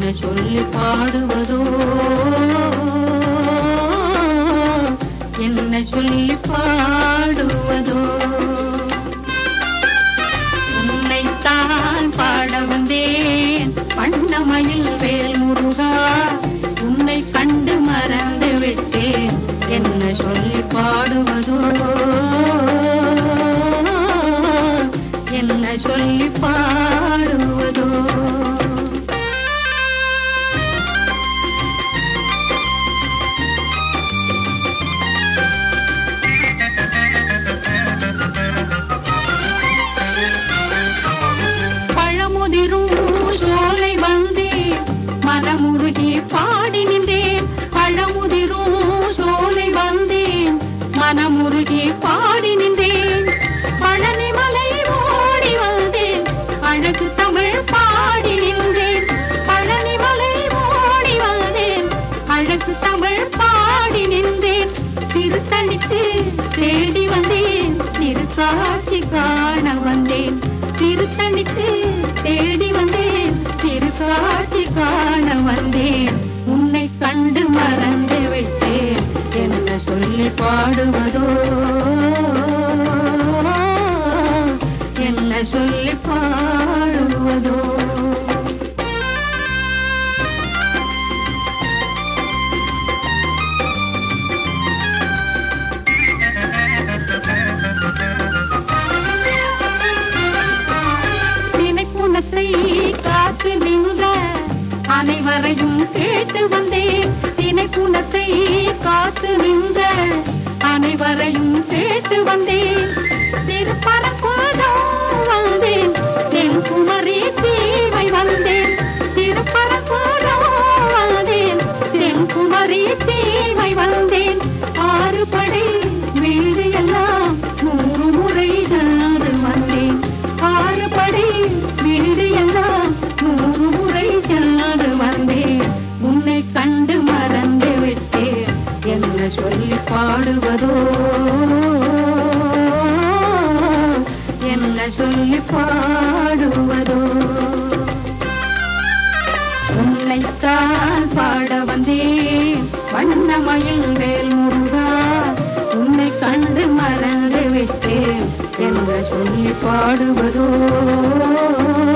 என்ன சொல்லி பாடுவதோ என்ன சொல்லி பாடுவதோ உன்னைத்தான் பாட வந்தேன் பண்ணமயில் வேல் முருகா உன்னை கண்டு மறந்து விட்டேன் என்ன சொல்லி பாடுவதோ என்ன சொல்லி பாடுவதோ பழமுதிரும் சோலை வந்தேன் மனமுருகி பாடி நின்றேன் பழமுதிரும் சோலை வந்தேன் மனமுருகி பாடி நின்றேன் பழனி மலை ஓடி வந்தேன் அழகு தமிழ் பாடி நின்றேன் பழனி மலை ஓடி வந்தேன் அழகு தமிழ் பாடி நின்றேன் திருத்தணிக்கு தேடி வந்தேன் திருக்காட்சி காண வந்தேன் திருத்தணிக்கு தேடி வந்தேன் திருக்காட்சி காண வந்தேன் உன்னை கண்டு மறந்து விட்டேன் என்ன சொல்லி பாடுவதோ என்ன சொல்லி பாடுவதோ தினைப்புணத்தை காத்து நின்ற அனைவரையும் கேட்டு வந்தேன் தினைப்புணத்தை காத்து நின்ற அனைவரையும் கேட்டு வந்தேன் திருப்பரப்போதும் வந்தேன் என் குமரி தீவை வந்தேன் திருப்பரப்போதும் வந்தேன் என் குமரி தீவை வந்தேன் ஆறு படை வீடு எல்லாம் நூறு முறை சென்று வந்தேன் ஆறு படை வீடு எல்லாம் நூறு முறை சென்று வந்தேன் உன்னை கண்டு மறந்து விட்டேன் என்ன சொல்லி பாடுவதோ என்ன சொல்லி பாடுவதோ உன்னைத்தான் பாட வந்தேன் வண்ணமயில் வேல் முருகா உன்னை கண்டு மறந்து விட்டேன் என்ன சொல்லி பாடுவதோ